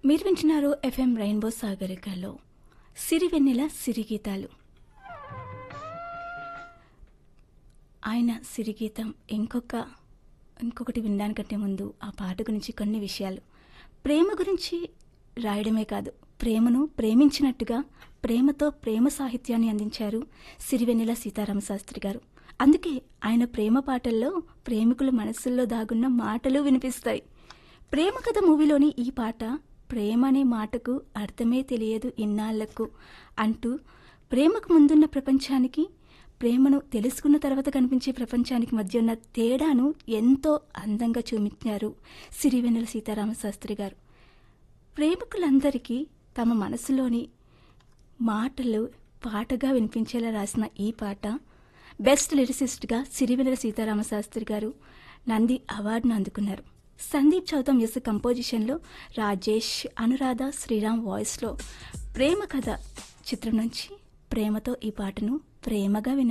మీరు వింటున్నారు FM rainbow సాగరికలో సిరివెన్నెల సిరిగీతాలు ఆయన సిరిగీతం ఇంకొక ఇంకొకటి వినడానికంటే ముందు ఆ పాట గురించి కొన్ని విషయాలు ప్రేమ గురించి రాయడమే కాదు ప్రేమను ప్రేమించినట్టుగా ప్రేమతో ప్రేమ సాహిత్యాన్ని అందించారు సిరివెన్నెల సీతారామ శాస్త్రి గారు అందుకే ఆయన ప్రేమ పాటల్లో ప్రేమికుల మనసుల్లో దాగున్న మాటలు వినిపిస్తాయి ప్రేమ కథ మూవీలోని ఈ పాట ప్రేమ అనే మాటకు అర్థమే తెలియదు ఇన్నాళ్లకు అంటూ ప్రేమకు ముందున్న ప్రపంచానికి ప్రేమను తెలుసుకున్న తర్వాత కనిపించే ప్రపంచానికి మధ్య ఉన్న తేడాను ఎంతో అందంగా చూపించారు సిరివెన్నెల సీతారామ శాస్త్రి గారు ప్రేమికులందరికీ తమ మనసులోని మాటలు పాటగా వినిపించేలా రాసిన ఈ పాట బెస్ట్ లిరిసిస్ట్గా సిరివెన్నెల సీతారామ శాస్త్రి గారు నంది అవార్డును అందుకున్నారు సందీప్ చౌత మ్యూజిక్ కంపోజిషన్లో రాజేష్ అనురాధ శ్రీరామ్ వాయిస్లో ప్రేమ కథ చిత్రం నుంచి ప్రేమతో ఈ పాటను ప్రేమగా విన